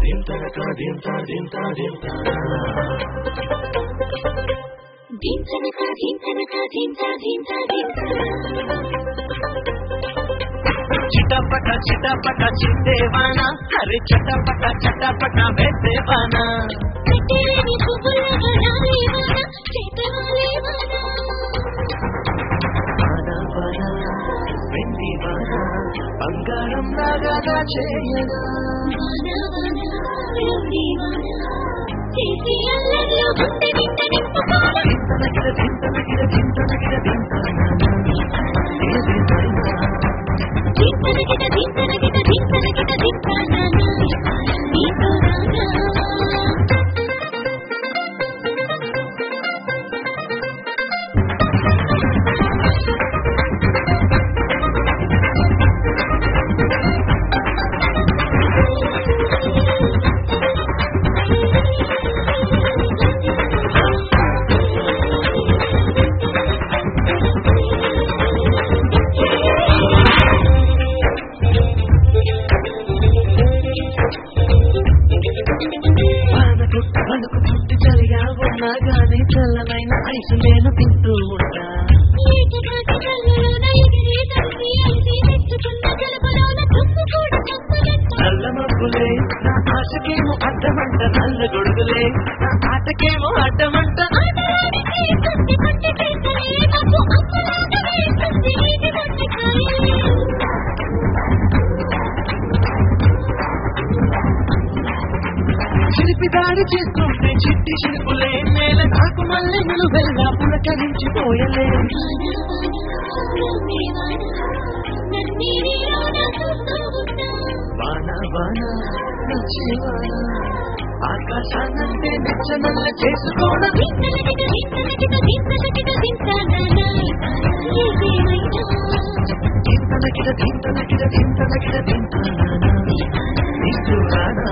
దింతనక దింత దింత దింత దించనక దించనక దించ దించ దించ చిటపట చిటపట చిందేవాన హరి చటపట చటపట వేసేవాన కట్టేని పువ్వుల వనాలేవనా చేతవాలేవనా వాన వాన వెండి వాన బంగారం లాగా చేయనా వాన వాన రౌడీ వాన చేసి అల్లర్లో గుండె నింట నింపుకోనా దింతనకిడ దింతనకిడ దింతనకిడ దింతనకిట దింతనకిట దింతనకిట దింతానా నీతో రానా వానకు వణుకు పుట్టి చలిగా ఉన్నా గానీ చల్లనైన ఐసు నేను తింటూ ఉంటా ఏకపాటి కళ్ళలోన ఎగిరే తప్పి ఐసి తెచ్చుకున్న జలపలోన తుప్పు కూడా తప్పగట్ట నల్ల మబ్బులే నా ఆశకేమో అడ్డమంట నల్ల గొడుగులే నా ఆటకేమో అడ్డమంట ఆటలాడితే కొద్ది కొద్ది చేతలే నాకు అమ్మలాట వేస్తుంది నీటి మొట్టకాయలే చిలిపి దాడి చేస్తుంటే చిట్టి చిలుపులే నేల నాకు మళ్ళీ నిలువెల్ల పులకరించిపోయలే వాన వాన నచ్చేవాన ఆకాశాన్నంటే నచ్చనల్ల చేసుకోవడం తింతనకిడ తింతనకిడ తింతనకిడ తింటానా నీకు రానా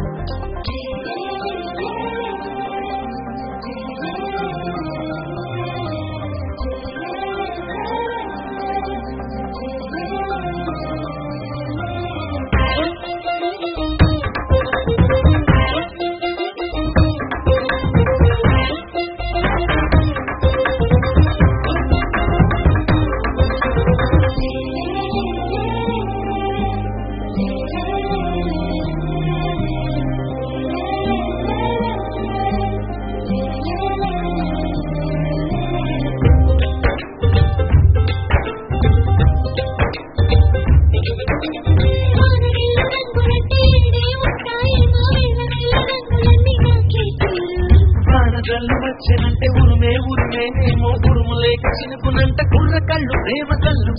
వానగల్లు వచ్చేనంటే ఉరుమే ఉరుమే ఏమో ఉరుము లేక చినుకునంట కుర్ర కళ్ళు ప్రేమ కళ్ళు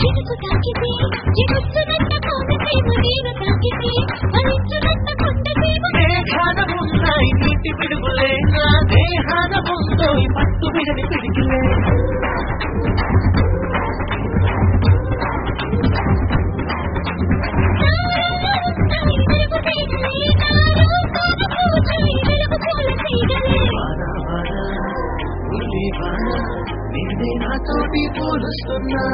దేహాన ఉన్నాయి నీటి పిడుగులే నా దేహాన ఉందో ఈ పట్టు విడని పిడికిలే వాన వాన ఉల్లి వాన నిన్నే నాతోటి పోలుస్తున్నా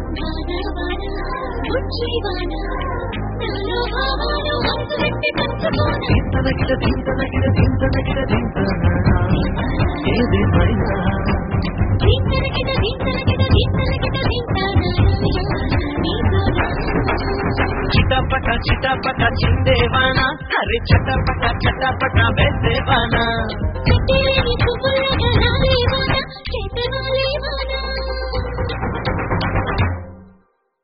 తింతనకిడ తింతనకిడ తింతనకిడ తింటానా ఏదేమైనా చిటపట చిటపట చిందేవానా హరి చటపట చటపట వేసేవానా పువ్వులగా